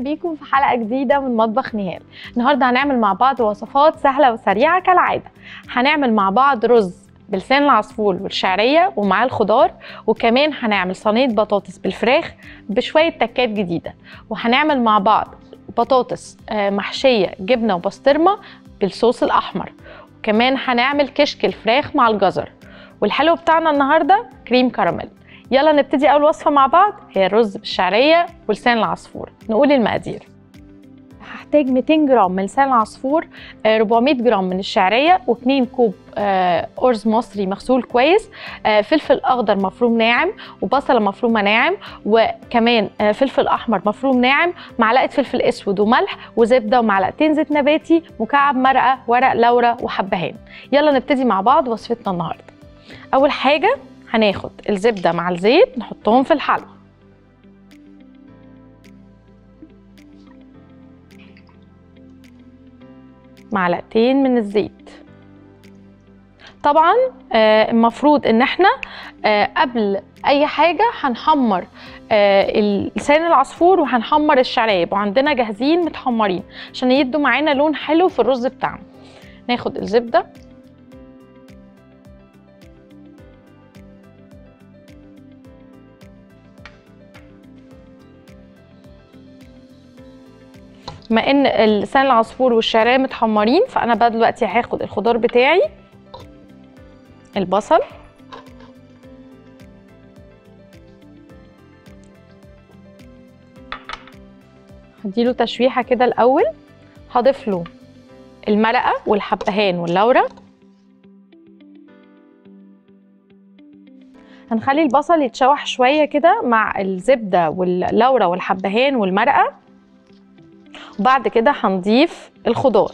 بيكم في حلقه جديده من مطبخ نهال النهارده هنعمل مع بعض وصفات سهله وسريعه كالعاده هنعمل مع بعض رز بلسان العصفور والشعريه ومعاه الخضار وكمان هنعمل صينيه بطاطس بالفراخ بشويه تكات جديده وهنعمل مع بعض بطاطس آه، محشيه جبنه وبسطرمه بالصوص الاحمر وكمان هنعمل كشك الفراخ مع الجزر والحلو بتاعنا النهارده كريم كراميل يلا نبتدي اول وصفه مع بعض هي الرز بالشعريه ولسان العصفور نقول المقادير هحتاج 200 جرام من لسان العصفور آه، 400 جرام من الشعريه و2 كوب آه، ارز مصري مغسول كويس آه، فلفل اخضر مفروم ناعم وبصله مفرومه ناعم وكمان آه، فلفل احمر مفروم ناعم معلقه فلفل اسود وملح وزبده ومعلقتين زيت نباتي مكعب مرقه ورق لورا وحبهان يلا نبتدي مع بعض وصفتنا النهارده اول حاجه هناخد الزبده مع الزيت نحطهم في الحله معلقتين من الزيت طبعا آه، المفروض ان احنا آه، قبل اي حاجه هنحمر آه، لسان العصفور وهنحمر الشعريه يبقوا عندنا جاهزين متحمرين عشان يدوا معانا لون حلو في الرز بتاعنا ناخد الزبده بما ان لسان العصفور والشعريه متحمرين فانا بقى دلوقتي هاخد الخضار بتاعي البصل هديله تشويحه كده الاول هضيف له المرقه والحبهان واللورا هنخلي البصل يتشوح شويه كده مع الزبده واللورا والحبهان والمرقه وبعد كده هنضيف الخضار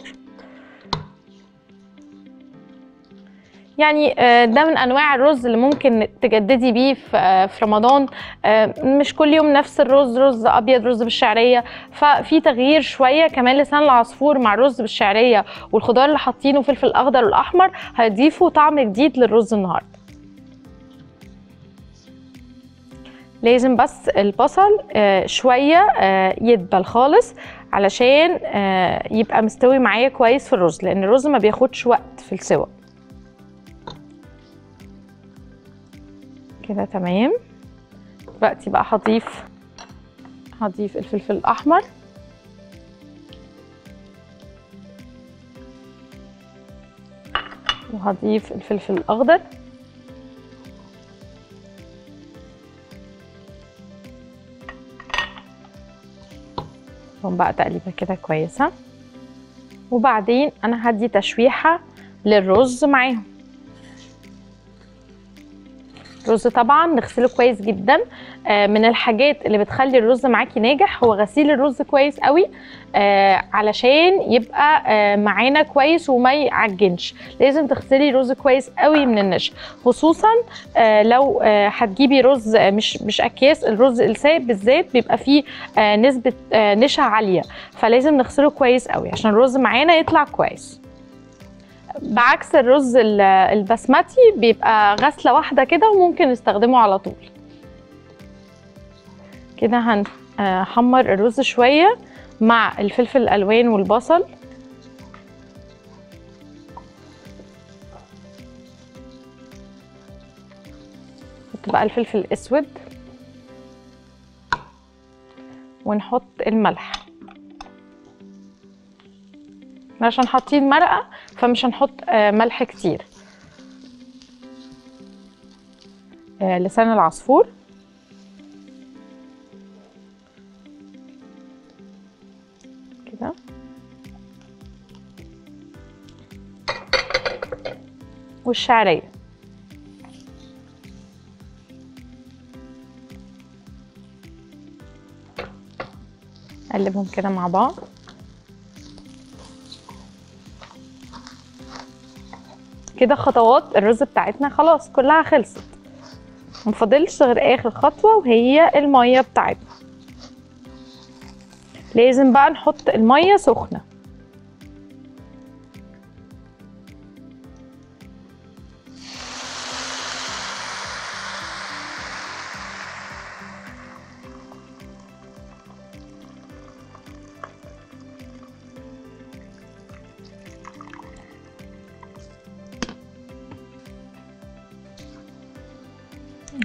يعني آه، ده من انواع الرز اللي ممكن تجددي بيه في آه، في رمضان آه، مش كل يوم نفس الرز رز ابيض رز بالشعريه ففي تغيير شويه كمان لسان العصفور مع الرز بالشعريه والخضار اللي حاطينه فلفل اخضر والاحمر هيضيفوا طعم جديد للرز النهارده لازم بس البصل آه، شويه آه، يدبل خالص علشان آه، يبقى مستوي معايا كويس في الرز لان الرز ما بياخدش وقت في السوى كده تمام دلوقتي بقى هضيف هضيف الفلفل الاحمر وهضيف الفلفل الاخضر هم بقى تقليبه كده كويسه وبعدين انا هدي تشويحه للرز معاهم الرز طبعا نغسله كويس جدا آه، من الحاجات اللي بتخلي الرز معاكي ناجح هو غسيل الرز كويس قوي آه، علشان يبقى آه، معانا كويس وما يعجنش لازم تغسلي الرز كويس قوي من النشا خصوصا آه، لو آه، هتجيبي رز آه، مش مش اكياس الرز السايب بالذات بيبقى فيه آه، نسبه آه، نشا عاليه فلازم نغسله كويس قوي عشان الرز معانا يطلع كويس بعكس الرز ال- البسمتي بيبقى غسله واحده كده وممكن نستخدمه على طول كده هنحمر الرز شويه مع الفلفل الالوان والبصل نحط بقى الفلفل الاسود ونحط الملح عشان حاطين مرقه فمش هنحط آه، ملح كتير آه، لسان العصفور كده والشعريه نقلبهم كده مع بعض كده خطوات الرز بتاعتنا خلاص كلها خلصت مفضلش غير اخر خطوه وهي الميه بتاعتنا لازم بقى نحط الميه سخنه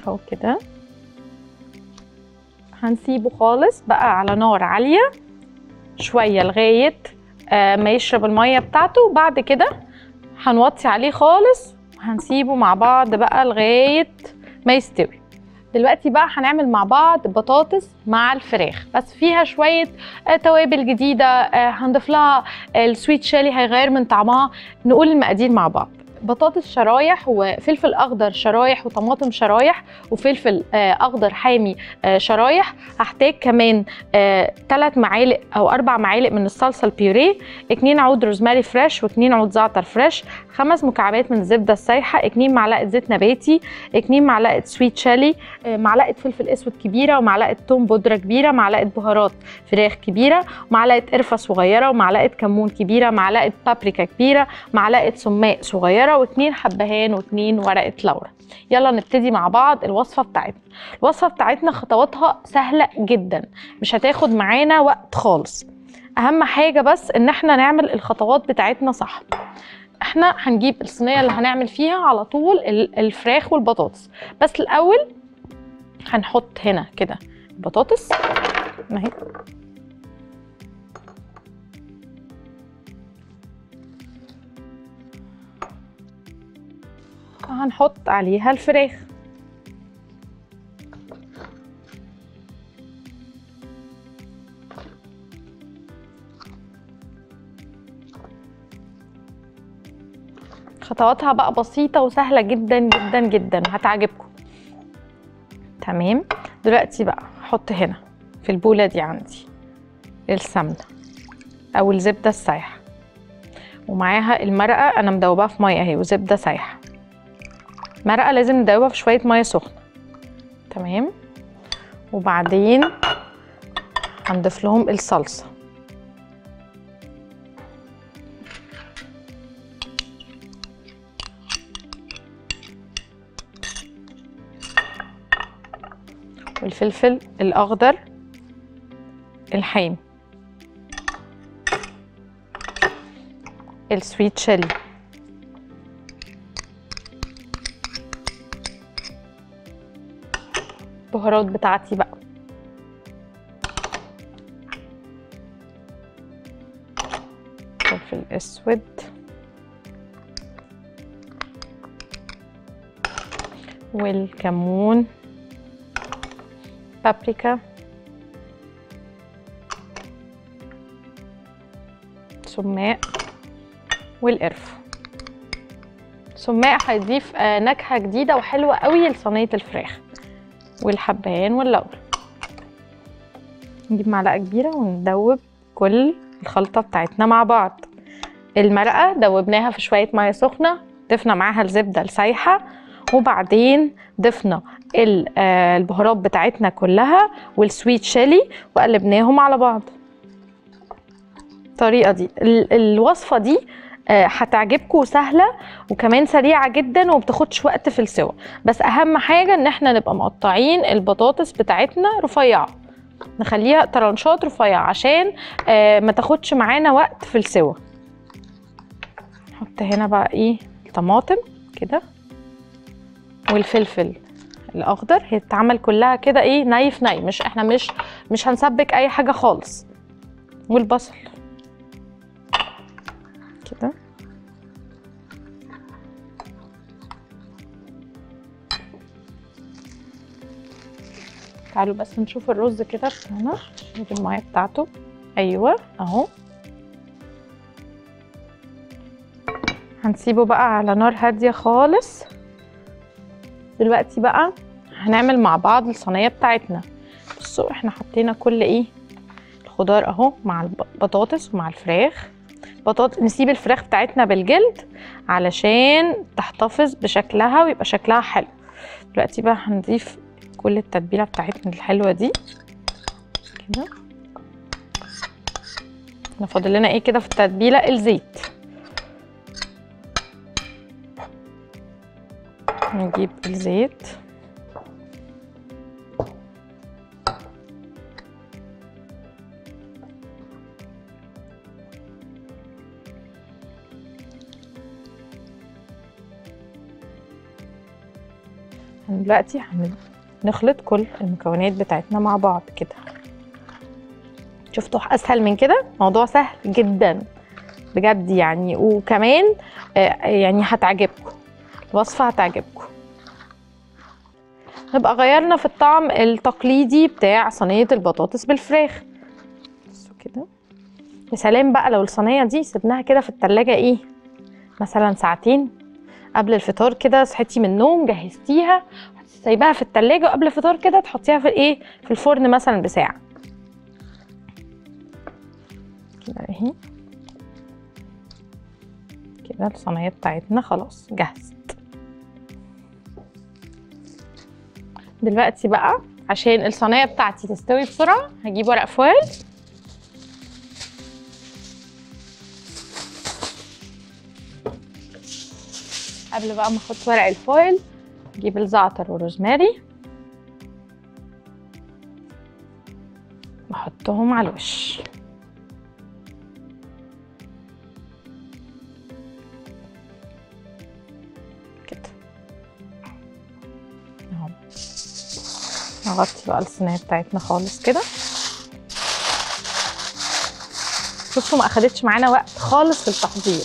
اهو كده هنسيبه خالص بقى على نار عالية شوية لغاية آه ما يشرب المية بتاعته وبعد كده هنوطي عليه خالص وهنسيبه مع بعض بقى لغاية ما يستوي دلوقتي بقى هنعمل مع بعض بطاطس مع الفراخ بس فيها شوية آه توابل جديدة آه هنضيف لها السويت شيلي هيغير من طعمها نقول المقادير مع بعض بطاطس شرايح وفلفل اخضر شرايح وطماطم شرايح وفلفل اخضر حامي شرايح هحتاج كمان 3 معالق او 4 معالق من الصلصه البيوريه 2 عود روزماري فريش و2 عود زعتر فريش خمس مكعبات من الزبده السايحه 2 معلقه زيت نباتي 2 معلقه سويت شيلي معلقه فلفل اسود كبيره ومعلقه توم بودره كبيره معلقه بهارات فراخ كبيره معلقه قرفه صغيره ومعلقه كمون كبيره معلقه بابريكا كبيره معلقه سماق صغيره واتنين حبهان واتنين ورقه لورا يلا نبتدي مع بعض الوصفه بتاعتنا الوصفه بتاعتنا خطواتها سهله جدا مش هتاخد معانا وقت خالص اهم حاجه بس ان احنا نعمل الخطوات بتاعتنا صح احنا هنجيب الصينيه اللي هنعمل فيها على طول الفراخ والبطاطس بس الاول هنحط هنا كده البطاطس اهي هنحط عليها الفراخ خطواتها بقى بسيطة وسهلة جدا جدا جدا هتعجبكم تمام دلوقتي بقى هحط هنا في البولة دي عندي السمنة أو الزبدة السايحة ومعاها المرقة أنا مدوباها في مية أهي وزبدة سايحة مرقه لازم ندوبها في شويه ميه سخنه تمام وبعدين هنضيف لهم الصلصه والفلفل الاخضر الحامي السويت شيلي البهارات بتاعتي بقى فلفل اسود والكمون بابريكا سماق والقرفة سماق هيضيف نكهة جديدة وحلوة قوي لصينية الفراخ والحبهان واللورا نجيب معلقه كبيره وندوب كل الخلطه بتاعتنا مع بعض المرقه دوبناها في شويه ميه سخنه ضفنا معاها الزبده السايحه وبعدين ضفنا البهارات بتاعتنا كلها والسويت شيلي وقلبناهم على بعض الطريقه دي الوصفه دي هتعجبكم سهله وكمان سريعه جدا ومبتاخدش وقت في السوا بس اهم حاجه ان احنا نبقى مقطعين البطاطس بتاعتنا رفيعه نخليها طرنشات رفيعه عشان ما تاخدش معانا وقت في السوا نحط هنا بقى ايه الطماطم كده والفلفل الاخضر هي بتتعمل كلها كده ايه نايف ناي مش احنا مش مش هنسبك اي حاجه خالص والبصل كده تعالوا بس نشوف الرز كده بتاعنا نشوف الميه بتاعته ايوه اهو هنسيبه بقى على نار هاديه خالص دلوقتي بقى هنعمل مع بعض الصينيه بتاعتنا بصوا احنا حطينا كل ايه الخضار اهو مع البطاطس ومع الفراخ بطاطس نسيب الفراخ بتاعتنا بالجلد علشان تحتفظ بشكلها ويبقى شكلها حلو دلوقتي بقى هنضيف كل التتبيله بتاعتنا الحلوه دي كده احنا فاضل لنا ايه كده في التتبيله الزيت نجيب الزيت دلوقتي هنخلط كل المكونات بتاعتنا مع بعض كده شفتوا اسهل من كده موضوع سهل جدا بجد يعني وكمان آه، يعني هتعجبكم الوصفه هتعجبكم نبقى غيرنا في الطعم التقليدي بتاع صينيه البطاطس بالفراخ بصوا كده يا سلام بقى لو الصينيه دي سيبناها كده في التلاجة ايه مثلا ساعتين قبل الفطار كده صحيتي من النوم جهزتيها سايباها في التلاجة وقبل الفطار كده تحطيها في الايه في الفرن مثلا بساعه كده اهي كده الصينيه بتاعتنا خلاص جهزت دلوقتي بقى عشان الصينيه بتاعتي تستوي بسرعه هجيب ورق فويل قبل بقى ما احط ورق الفويل اجيب الزعتر والروزماري واحطهم على الوش كده اهو نغطي بقى الصينيه بتاعتنا خالص كده شفتوا ما اخدتش معانا وقت خالص في التحضير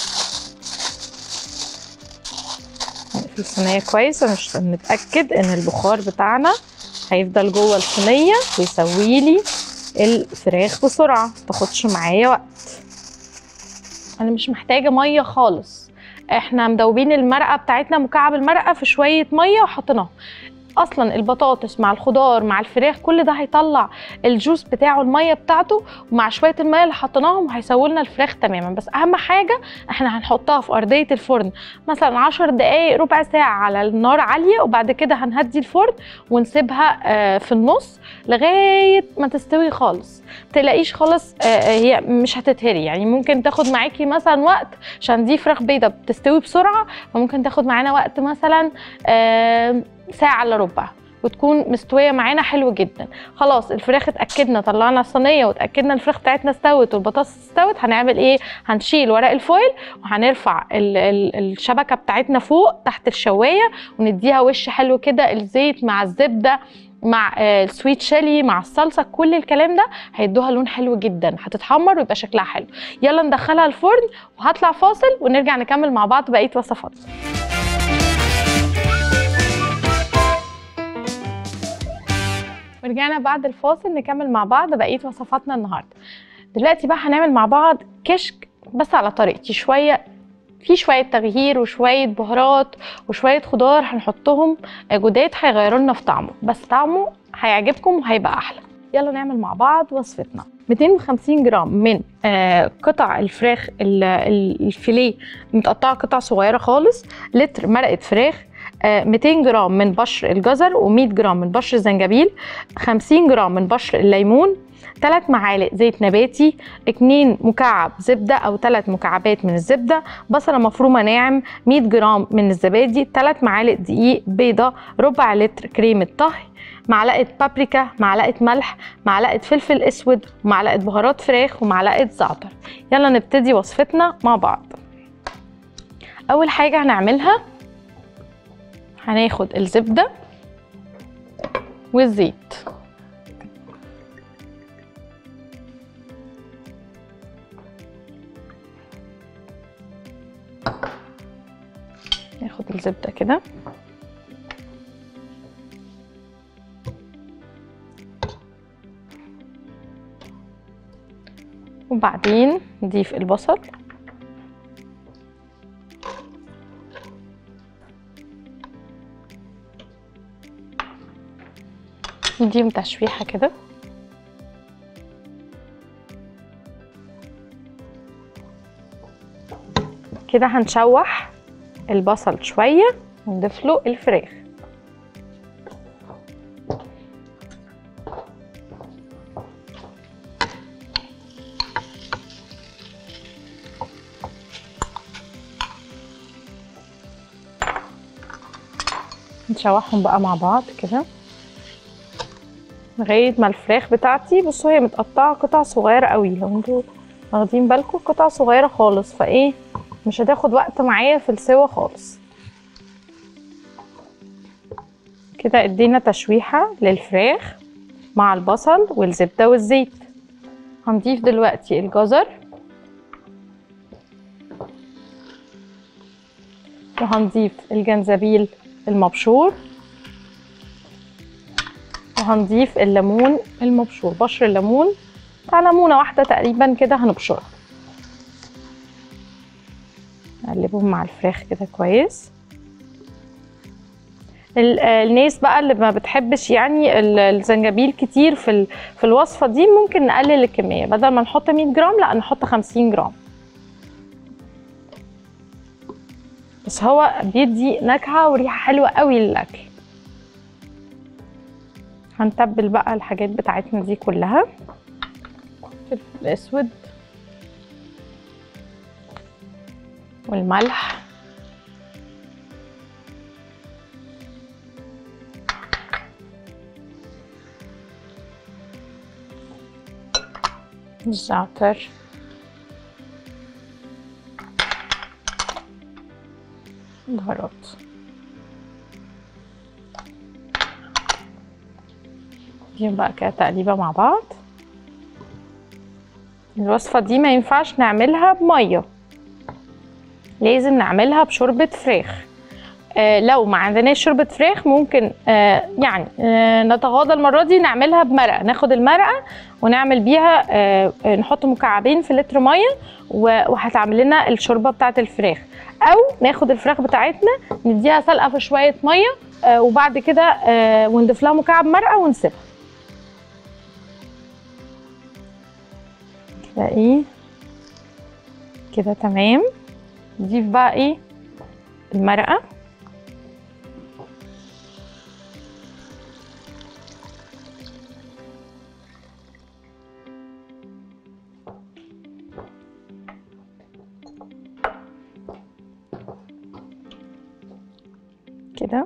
نقفل الصينيه كويس عشان نتاكد ان البخار بتاعنا هيفضل جوه الصينيه ويسوي لي الفراخ بسرعه متاخدش معايا وقت انا مش محتاجه ميه خالص احنا مدوبين المرقه بتاعتنا مكعب المرقه في شويه ميه وحطيناها اصلا البطاطس مع الخضار مع الفراخ كل ده هيطلع الجوس بتاعه الميه بتاعته ومع شويه الميه اللي حطيناهم هيسووا لنا الفراخ تماما بس اهم حاجه احنا هنحطها في ارضيه الفرن مثلا 10 دقائق ربع ساعه على النار عاليه وبعد كده هنهدي الفرن ونسيبها آه، في النص لغايه ما تستوي خالص تلاقيش خالص آه، آه، هي مش هتتهري يعني ممكن تاخد معاكي مثلا وقت عشان دي فراخ بيضه بتستوي بسرعه فممكن تاخد معانا وقت مثلا آه، ساعه الا ربع وتكون مستويه معانا حلو جدا خلاص الفراخ اتاكدنا طلعنا الصينيه واتاكدنا الفراخ بتاعتنا استوت والبطاطس استوت هنعمل ايه هنشيل ورق الفويل وهنرفع ال ال الشبكه بتاعتنا فوق تحت الشوايه ونديها وش حلو كده الزيت مع الزبده مع آه، السويت شيلي مع الصلصه كل الكلام ده هيدوها لون حلو جدا هتتحمر ويبقى شكلها حلو يلا ندخلها الفرن وهطلع فاصل ونرجع نكمل مع بعض بقيه وصفات ورجعنا بعد الفاصل نكمل مع بعض بقيه وصفاتنا النهارده دلوقتي بقى هنعمل مع بعض كشك بس على طريقتي شويه في شويه تغيير وشويه بهارات وشويه خضار هنحطهم جداد هيغيروا لنا في طعمه بس طعمه هيعجبكم وهيبقى احلى يلا نعمل مع بعض وصفتنا 250 جرام من آه، قطع الفراخ ال- ال- الفيليه متقطعه قطع صغيره خالص لتر مرقه فراخ آه، 200 جرام من بشر الجزر و100 جرام من بشر الزنجبيل 50 جرام من بشر الليمون 3 معالق زيت نباتي 2 مكعب زبده او 3 مكعبات من الزبده بصله مفرومه ناعم 100 جرام من الزبادي 3 معالق دقيق بيضه ربع لتر كريمه طهي معلقه بابريكا معلقه ملح معلقه فلفل اسود ومعلقه بهارات فراخ ومعلقه زعتر يلا نبتدي وصفتنا مع بعض اول حاجه هنعملها هناخد الزبده والزيت ناخد الزبده كده وبعدين نضيف البصل نديهم تشويحة كده كده هنشوح البصل شوية ونضيف له الفراخ نشوحهم بقى مع بعض كده لغايه ما الفراخ بتاعتي بصوا هي متقطعه قطع صغيره قوي لو انتوا واخدين بالكم قطع صغيره خالص فايه مش هتاخد وقت معايا في السوا خالص كده ادينا تشويحة للفراخ مع البصل والزبدة والزيت هنضيف دلوقتي الجزر وهنضيف الجنزبيل المبشور وهنضيف الليمون المبشور بشر الليمون بتاع ليمونه واحده تقريبا كده هنبشرها نقلبهم مع الفراخ كده كويس ال- الناس بقى اللي ما بتحبش يعني ال- الزنجبيل كتير في ال- في الوصفه دي ممكن نقلل الكميه بدل ما نحط 100 جرام لا نحط 50 جرام بس هو بيدي نكهه وريحه حلوه قوي للاكل هنتبل بقى الحاجات بتاعتنا دي كلها فلفل اسود والملح الزعتر بهارات دي بقى كده تقليبه مع بعض الوصفه دي ما ينفعش نعملها بميه لازم نعملها بشوربه فراخ آه لو ما عندناش شوربه فراخ ممكن آه يعني آه نتغاضى المره دي نعملها بمرقه ناخد المرقه ونعمل بيها آه آه، نحط مكعبين في لتر ميه و- وهتعمل لنا الشوربه بتاعه الفراخ او ناخد الفراخ بتاعتنا نديها سلقه في شويه ميه آه وبعد كده آه ونضيف لها مكعب مرقه ونسيبها كده ايه كده تمام نضيف بقى ايه المرقه كده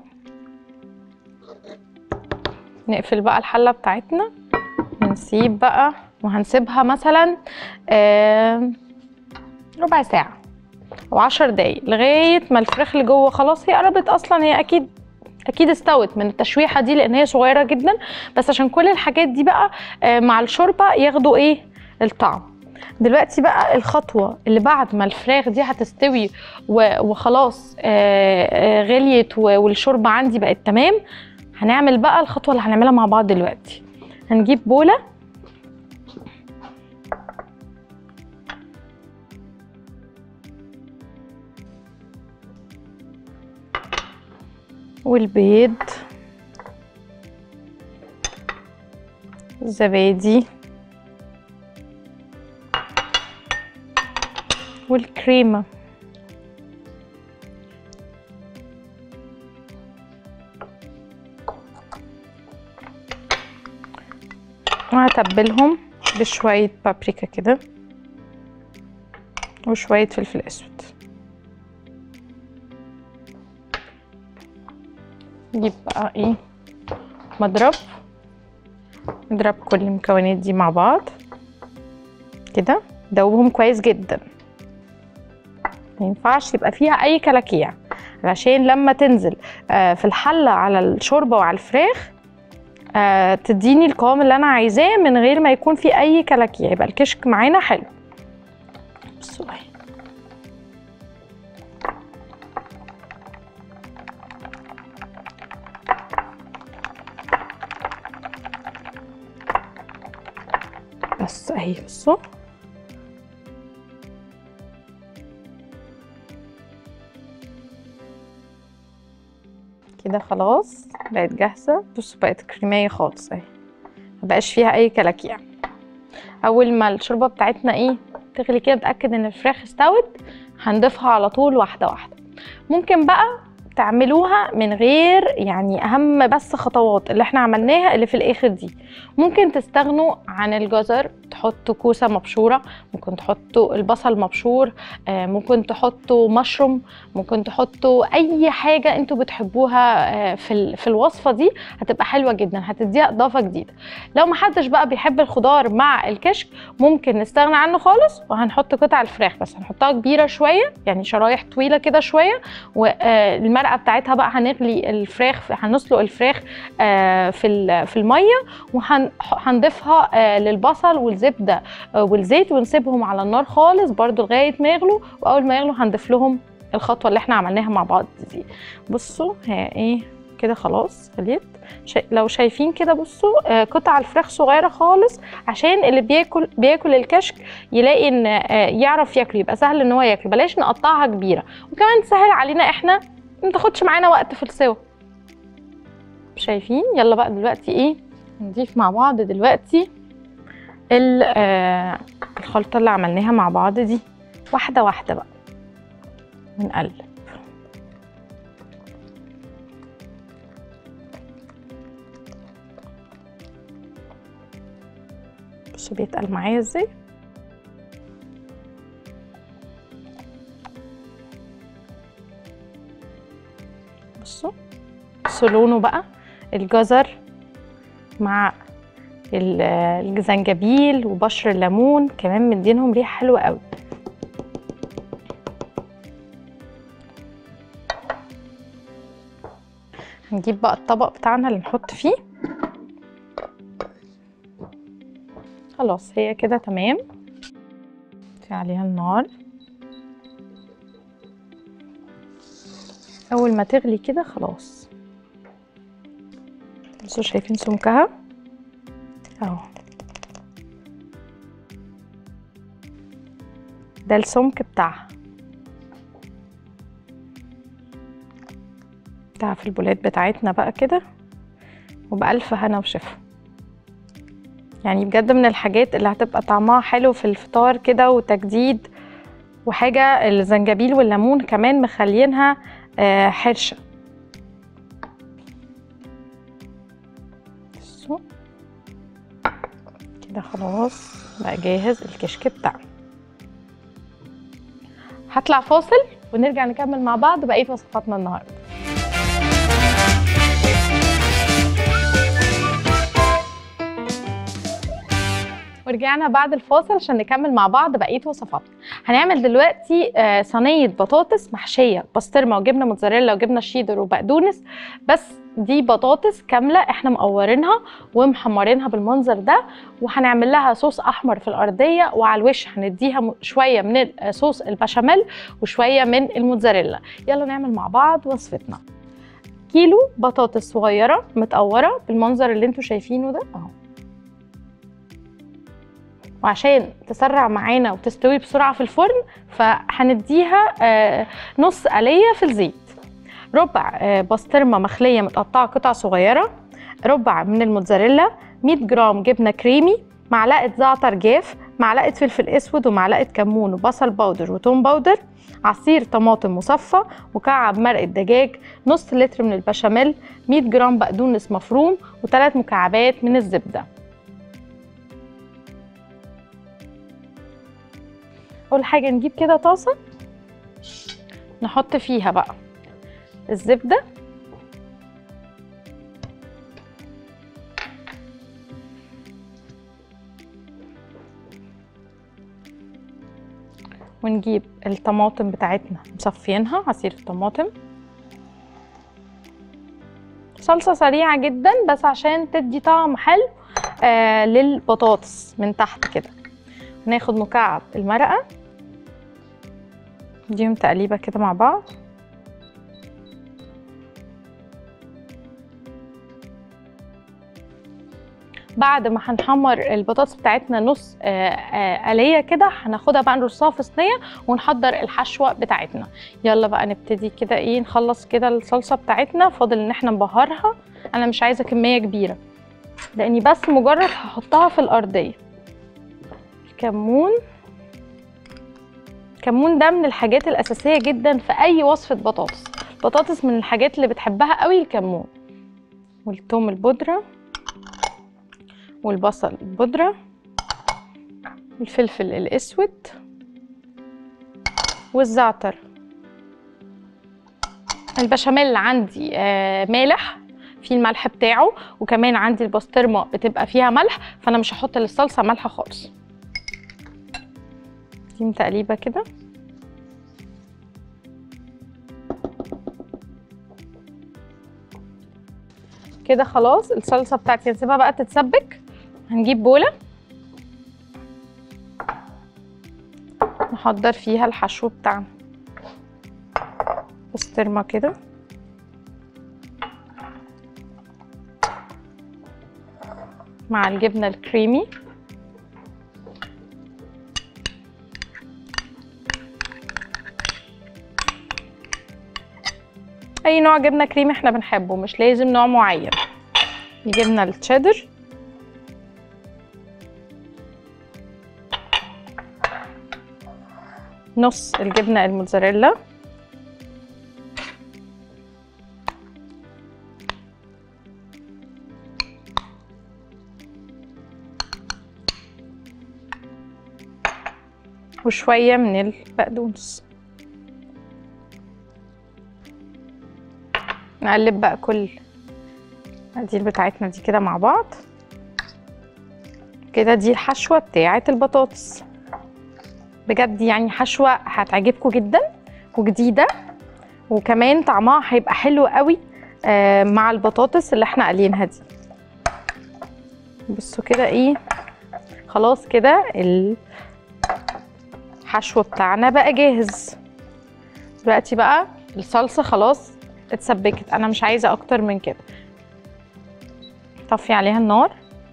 نقفل بقى الحله بتاعتنا ونسيب بقى وهنسيبها مثلا آم، ربع ساعه او عشر دقايق لغايه ما الفراخ اللي جوه خلاص هي قربت اصلا هي اكيد اكيد استوت من التشويحه دي لان هي صغيره جدا بس عشان كل الحاجات دي بقى آه، مع الشوربه ياخدوا ايه الطعم دلوقتي بقى الخطوه اللي بعد ما الفراخ دي هتستوي و- وخلاص آه، آه، غليت و- والشوربه عندي بقت تمام هنعمل بقى الخطوه اللي هنعملها مع بعض دلوقتي هنجيب بوله والبيض الزبادي والكريمة وهتبلهم بشوية بابريكا كده وشوية فلفل اسود نجيب بقى ايه مضرب نضرب كل المكونات دي مع بعض كده دوبهم كويس جدا ما ينفعش يبقى فيها اي كلاكيع علشان لما تنزل آه، في الحله على الشوربه وعلى الفراخ آه، تديني القوام اللي انا عايزاه من غير ما يكون في اي كلاكيع يبقى الكشك معانا حلو بصوا اهي بس اهي بصوا كده خلاص بقت جاهزة بصوا بقت كريمية خالص اهي مبقاش فيها اي كلاكيع اول ما الشوربة بتاعتنا ايه تغلي كده بتأكد ان الفراخ استوت هنضيفها على طول واحدة واحدة ممكن بقى تعملوها من غير يعني اهم بس خطوات اللي احنا عملناها اللي في الاخر دي ممكن تستغنوا عن الجزر تحطوا تحطوا كوسه مبشوره ممكن تحطوا البصل مبشور آه، ممكن تحطوا مشروم ممكن تحطوا اي حاجه انتوا بتحبوها آه، في ال- في الوصفه دي هتبقى حلوه جدا هتديها اضافه جديده لو محدش بقى بيحب الخضار مع الكشك ممكن نستغنى عنه خالص وهنحط قطع الفراخ بس هنحطها كبيره شويه يعني شرايح طويله كده شويه والمرقه بتاعتها بقى هنغلي الفراخ هنسلق الفراخ آه، في ال- في الميه وهنضيفها للبصل والزبده آه، والزيت ونسيبهم على النار خالص برضو لغايه ما يغلوا واول ما يغلوا هنضيف لهم الخطوه اللي احنا عملناها مع بعض دي بصوا هي ايه كده خلاص غليت شا... لو شايفين كده بصوا آه، قطع الفراخ صغيره خالص عشان اللي بياكل بياكل الكشك يلاقي ان آه، يعرف ياكل يبقى سهل ان هو ياكل بلاش نقطعها كبيره وكمان تسهل علينا احنا ما تاخدش معانا وقت في السوا شايفين يلا بقى دلوقتي ايه نضيف مع بعض دلوقتي ال- آه، الخلطه اللي عملناها مع بعض دي واحده واحده بقى ونقلب بصوا بيتقل معايا ازاي بصوا بصوا لونه بقى الجزر مع ال- الزنجبيل وبشر الليمون كمان مدينهم ريحه حلوه قوي هنجيب بقى الطبق بتاعنا اللي نحط فيه خلاص هي كده تمام في عليها النار اول ما تغلي كده خلاص بصوا شايفين سمكها اهو ده السمك بتاعها بتاعها في البولات بتاعتنا بقى كده وبألف هنا وشفا يعني بجد من الحاجات اللي هتبقى طعمها حلو في الفطار كده وتجديد وحاجة الزنجبيل والليمون كمان مخلينها آه، حرشة بصوا كده خلاص بقى جاهز الكشك بتاعنا هطلع فاصل ونرجع نكمل مع بعض بقية وصفاتنا النهارده ورجعنا بعد الفاصل عشان نكمل مع بعض بقيه وصفاتنا هنعمل دلوقتي آه، صينيه بطاطس محشيه بسطرمه وجبنه موتزاريلا وجبنه شيدر وبقدونس بس دي بطاطس كامله احنا مقورينها ومحمرينها بالمنظر ده وهنعمل لها صوص احمر في الارضيه وعلى الوش هنديها م- شويه من ال- صوص البشاميل وشويه من الموتزاريلا يلا نعمل مع بعض وصفتنا كيلو بطاطس صغيره متقوره بالمنظر اللي انتوا شايفينه ده اهو وعشان تسرع معانا وتستوي بسرعه في الفرن فهنديها آه، نص قليه في الزيت ربع آه، بسطرمه مخليه متقطعه قطع صغيره ربع من الموتزاريلا 100 جرام جبنه كريمي معلقه زعتر جاف معلقه فلفل اسود ومعلقه كمون وبصل باودر وتوم باودر عصير طماطم مصفى مكعب مرقه دجاج نص لتر من البشاميل 100 جرام بقدونس مفروم وثلاث مكعبات من الزبده اول حاجه نجيب كده طاسه نحط فيها بقى الزبده ونجيب الطماطم بتاعتنا مصفيينها عصير الطماطم صلصه سريعه جدا بس عشان تدي طعم حلو آه للبطاطس من تحت كده ناخد مكعب المرقه نديهم تقليبه كده مع بعض بعد ما هنحمر البطاطس بتاعتنا نص آه، آه، قليه كده هناخدها بقى نرصها في صينيه ونحضر الحشوه بتاعتنا يلا بقى نبتدي كده ايه نخلص كده الصلصه بتاعتنا فاضل ان احنا نبهرها انا مش عايزه كميه كبيره لاني بس مجرد هحطها في الارضيه الكمون الكمون ده من الحاجات الاساسيه جدا في اي وصفه بطاطس البطاطس من الحاجات اللي بتحبها قوي الكمون والثوم البودره والبصل البودره الفلفل الاسود والزعتر البشاميل عندي آه، مالح في الملح بتاعه وكمان عندي البسطرمه بتبقى فيها ملح فانا مش هحط للصلصه ملح خالص دي تقليبه كده كده خلاص الصلصه بتاعتي هنسيبها بقى تتسبك هنجيب بوله نحضر فيها الحشو بتاعنا بسطرمه كده مع الجبنه الكريمي اي نوع جبنه كريمي احنا بنحبه مش لازم نوع معين الجبنه التشيدر نص الجبنه الموتزاريلا وشويه من البقدونس نقلب بقى كل المقادير بتاعتنا دي كده مع بعض كده دي الحشوه بتاعه البطاطس بجد يعني حشوه هتعجبكم جدا وجديده وكمان طعمها هيبقى حلو قوي آه، مع البطاطس اللي احنا قالينها دي بصوا كده ايه خلاص كده الحشو بتاعنا بقى جاهز دلوقتي بقى الصلصه خلاص اتسبكت انا مش عايزه اكتر من كده طفي عليها النار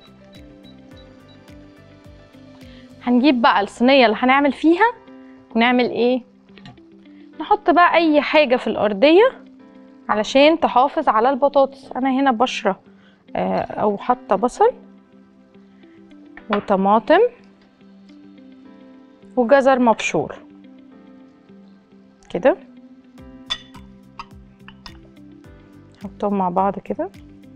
هنجيب بقى الصينيه اللي هنعمل فيها ونعمل ايه نحط بقى اي حاجه في الارضيه علشان تحافظ على البطاطس انا هنا بشره آه، او حاطه بصل وطماطم وجزر مبشور كده نحطهم مع بعض كده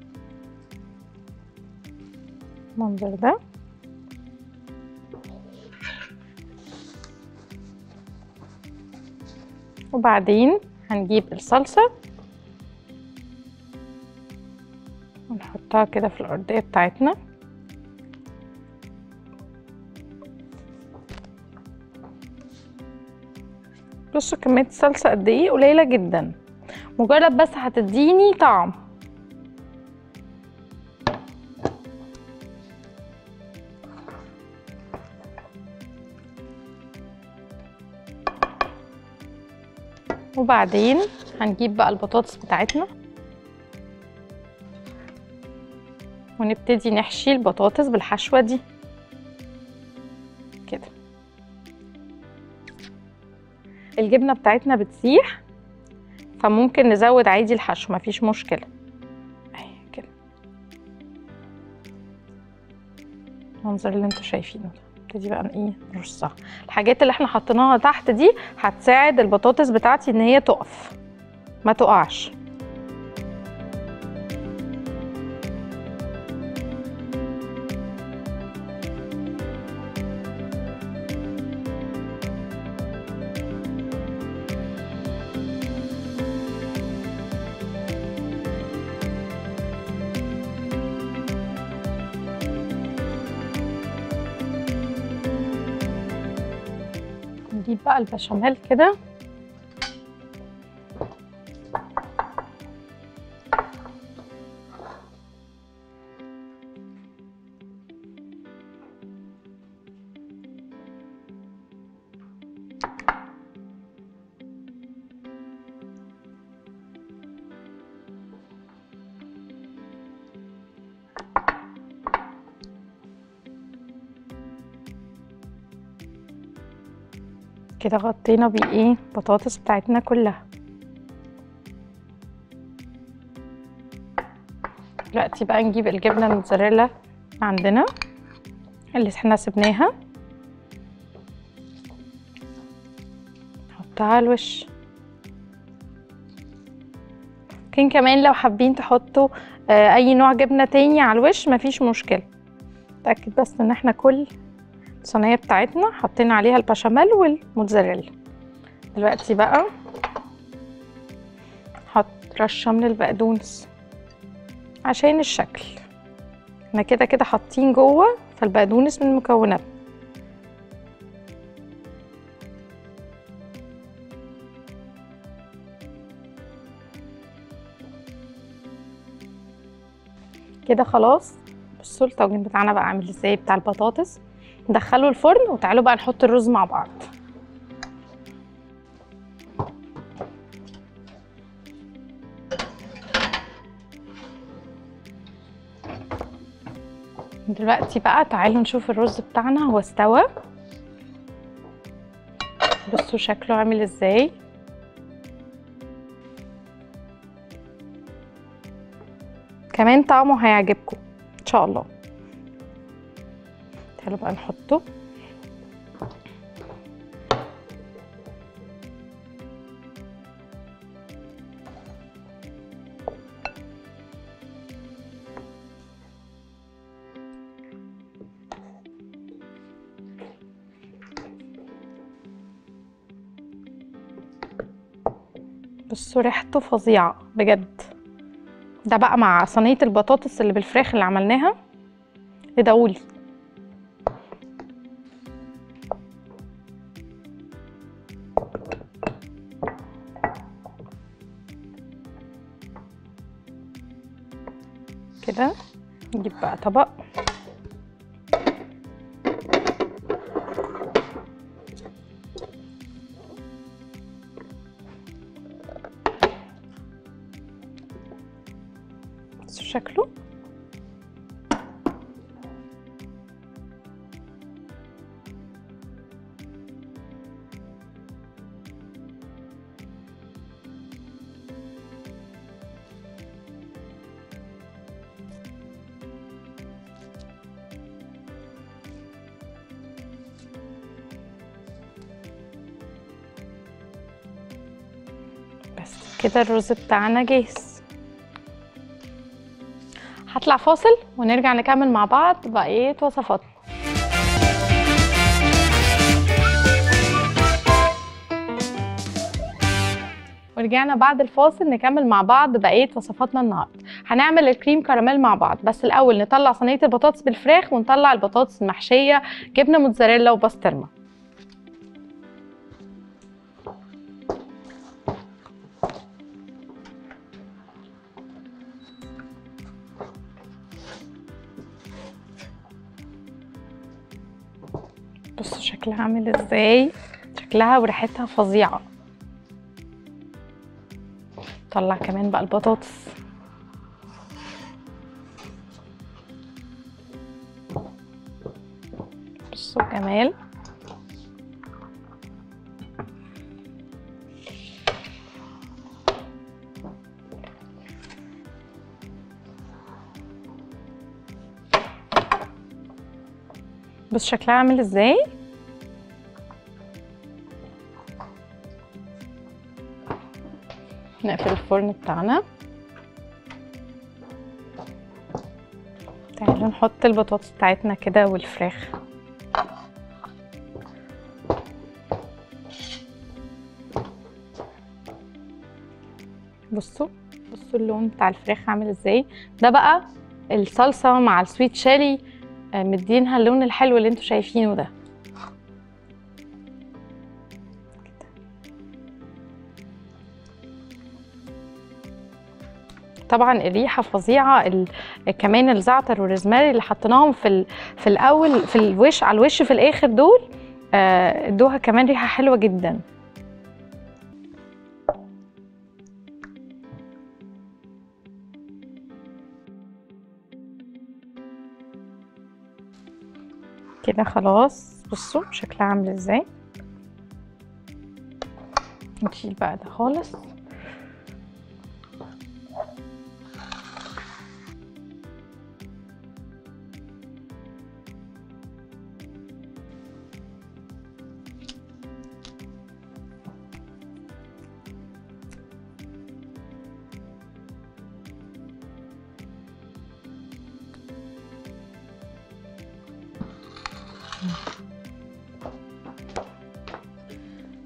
المنظر ده وبعدين هنجيب الصلصة ونحطها كده في الأرضية بتاعتنا بصوا كمية الصلصة قد ايه قليلة جدا مجرد بس هتديني طعم وبعدين هنجيب بقى البطاطس بتاعتنا ونبتدي نحشي البطاطس بالحشوة دي كده الجبنة بتاعتنا بتسيح فممكن نزود عادي الحشو مفيش مشكلة اهي كده المنظر اللي انتوا شايفينه ده نبتدي بقى ايه نرصها الحاجات اللي احنا حطيناها تحت دي هتساعد البطاطس بتاعتي ان هي تقف ما تقعش نجيب بقى البشاميل كده كده غطينا بيه ايه البطاطس بتاعتنا كلها دلوقتي بقى نجيب الجبنه الموتزاريلا عندنا اللي احنا سبناها نحطها على الوش ممكن كمان لو حابين تحطوا آه، اي نوع جبنه تاني على الوش مفيش مشكله اتاكد بس ان احنا كل الصينيه بتاعتنا حطينا عليها البشاميل والموتزاريلا دلوقتي بقى حط رشه من البقدونس عشان الشكل احنا كده كده حاطين جوه فالبقدونس من المكونات كده خلاص بصوا الطاجن بتاعنا بقى عامل ازاي بتاع البطاطس ندخله الفرن وتعالوا بقى نحط الرز مع بعض دلوقتي بقى تعالوا نشوف الرز بتاعنا هو استوى بصوا شكله عامل ازاي كمان طعمه هيعجبكم ان شاء الله تعالوا بقى نحطه بصوا ريحته فظيعة بجد ده بقى مع صينية البطاطس اللي بالفراخ اللي عملناها ادعولي كده نجيب بقى طبق بصوا شكله بس كده الرز بتاعنا جاهز هطلع فاصل ونرجع نكمل مع بعض بقية وصفاتنا ورجعنا بعد الفاصل نكمل مع بعض بقية وصفاتنا النهاردة هنعمل الكريم كراميل مع بعض بس الأول نطلع صينية البطاطس بالفراخ ونطلع البطاطس المحشية جبنة موتزاريلا وبسطرمة بصوا شكلها عامل ازاي شكلها وريحتها فظيعة طلع كمان بقى البطاطس بصوا الجمال بص شكلها عامل ازاي نقفل الفرن بتاعنا تعالوا نحط البطاطس بتاعتنا كده والفراخ بصوا بصوا اللون بتاع الفراخ عامل ازاي ده بقى الصلصه مع السويت شيري آه، مدينها اللون الحلو اللي انتوا شايفينه ده طبعا الريحه فظيعه ال... كمان الزعتر والروزماري اللي حطيناهم في ال... في الاول في الوش على الوش في الاخر دول آه، ادوها كمان ريحه حلوه جدا كده خلاص بصوا شكلها عامل ازاي نشيل بقى ده خالص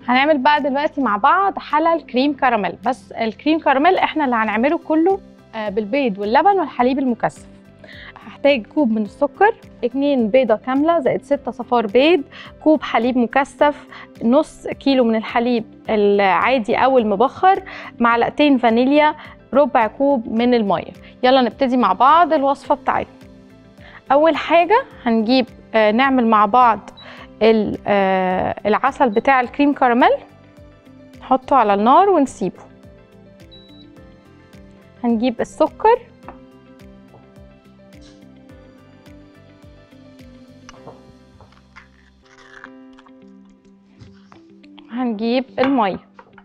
هنعمل بقى دلوقتي مع بعض حلل كريم كراميل بس الكريم كراميل احنا اللي هنعمله كله آه، بالبيض واللبن والحليب المكثف هحتاج كوب من السكر اتنين بيضة كاملة زائد ستة صفار بيض كوب حليب مكثف نص كيلو من الحليب العادي أو المبخر معلقتين فانيليا ربع كوب من المية يلا نبتدي مع بعض الوصفة بتاعتنا أول حاجة هنجيب آه، نعمل مع بعض ال- آه، العسل بتاع الكريم كراميل نحطه على النار ونسيبه هنجيب السكر هنجيب المية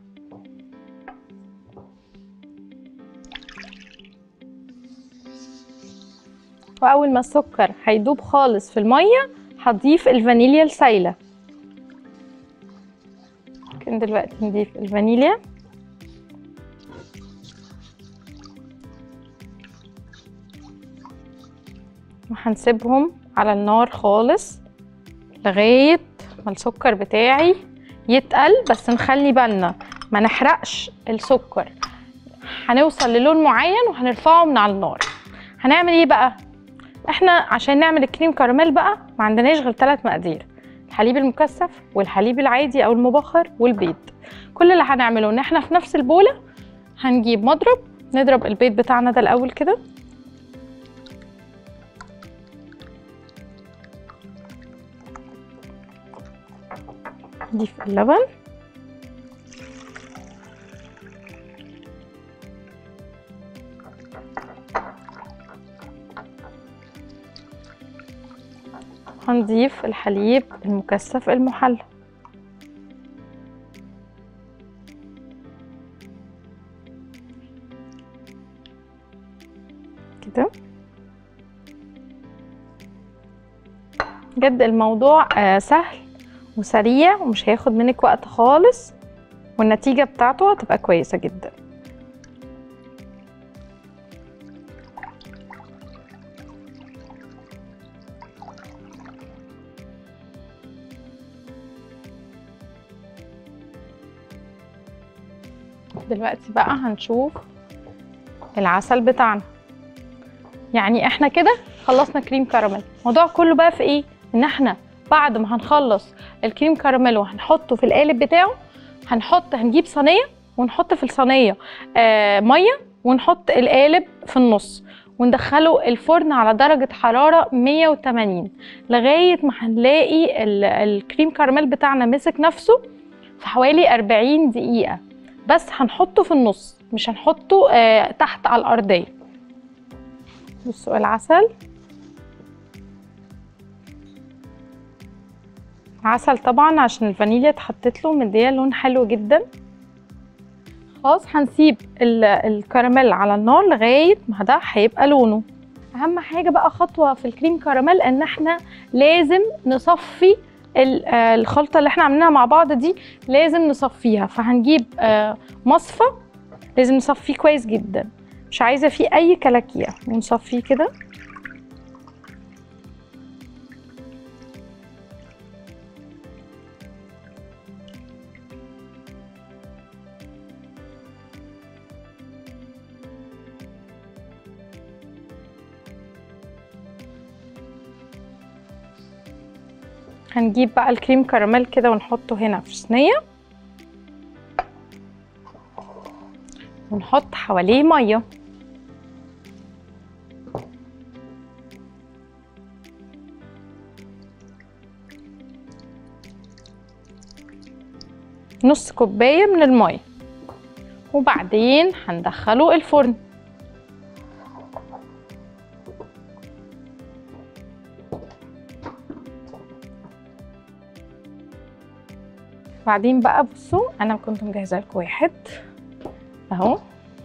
وأول ما السكر هيدوب خالص في المية هضيف الفانيليا السايلة ممكن دلوقتي نضيف الفانيليا وهنسيبهم على النار خالص لغاية ما السكر بتاعي يتقل بس نخلي بالنا ما نحرقش السكر هنوصل للون معين وهنرفعه من على النار هنعمل ايه بقى احنا عشان نعمل الكريم كراميل بقى ما عندناش غير ثلاث مقادير الحليب المكثف والحليب العادي او المبخر والبيض كل اللي هنعمله ان احنا في نفس البوله هنجيب مضرب نضرب البيض بتاعنا ده الاول كده نضيف اللبن هنضيف الحليب المكثف المحلى كده بجد الموضوع آه، سهل وسريع ومش هياخد منك وقت خالص والنتيجة بتاعته هتبقى كويسة جدا دلوقتي بقى هنشوف العسل بتاعنا يعني احنا كده خلصنا كريم كراميل الموضوع كله بقى في ايه ان احنا بعد ما هنخلص الكريم كراميل وهنحطه في القالب بتاعه هنحط هنجيب صينيه ونحط في الصينيه آه ميه ونحط القالب في النص وندخله الفرن على درجة حرارة 180 لغاية ما هنلاقي ال- الكريم كراميل بتاعنا مسك نفسه في حوالي 40 دقيقة بس هنحطه في النص مش هنحطه آه تحت على الأرضية بصوا العسل عسل طبعا عشان الفانيليا اتحطت له مديه لون حلو جدا خلاص هنسيب ال- الكراميل على النار لغايه ما ده هيبقى لونه اهم حاجه بقى خطوه في الكريم كراميل ان احنا لازم نصفي ال- آه، الخلطه اللي احنا عاملينها مع بعض دي لازم نصفيها فهنجيب آه، مصفى لازم نصفيه كويس جدا مش عايزه فيه اي كلاكيع ونصفيه كده هنجيب بقى الكريم كراميل كده ونحطه هنا في صينية ونحط حواليه مية نص كوباية من المية وبعدين هندخله الفرن بعدين بقى بصوا انا كنت مجهزه لكم واحد اهو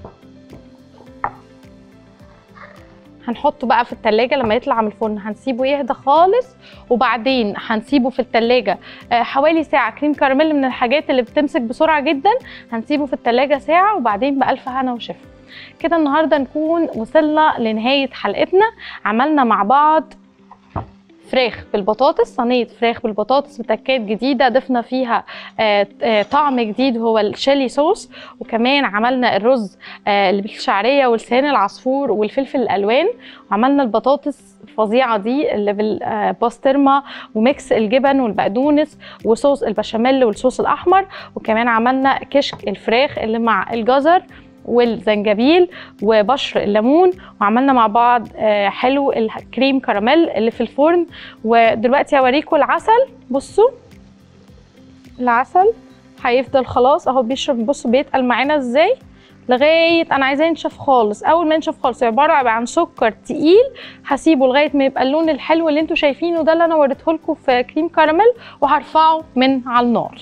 هنحطه بقى في التلاجة لما يطلع من الفرن هنسيبه يهدى خالص وبعدين هنسيبه في التلاجة آه، حوالي ساعة كريم كراميل من الحاجات اللي بتمسك بسرعة جدا هنسيبه في التلاجة ساعة وبعدين بألف هنا وشفا كده النهاردة نكون وصلنا لنهاية حلقتنا عملنا مع بعض فراخ بالبطاطس صينيه فراخ بالبطاطس بتكات جديده ضفنا فيها آه، آه، طعم جديد هو الشيلي صوص وكمان عملنا الرز آه، اللي بالشعريه ولسان العصفور والفلفل الالوان وعملنا البطاطس الفظيعه دي اللي بالباسترما وميكس الجبن والبقدونس وصوص البشاميل والصوص الاحمر وكمان عملنا كشك الفراخ اللي مع الجزر والزنجبيل وبشر الليمون وعملنا مع بعض آه، حلو الكريم كراميل اللي في الفرن ودلوقتي هوريكم العسل بصوا العسل هيفضل خلاص اهو بيشرب بصوا بيتقل معانا ازاي لغايه انا عايزاه ينشف خالص اول ما ينشف خالص عباره عن سكر تقيل هسيبه لغايه ما يبقى اللون الحلو اللي انتوا شايفينه ده اللي انا وريته لكم في كريم كراميل وهرفعه من على النار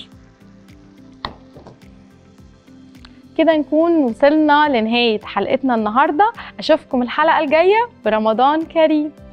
كده نكون وصلنا لنهايه حلقتنا النهارده اشوفكم الحلقه الجايه برمضان كريم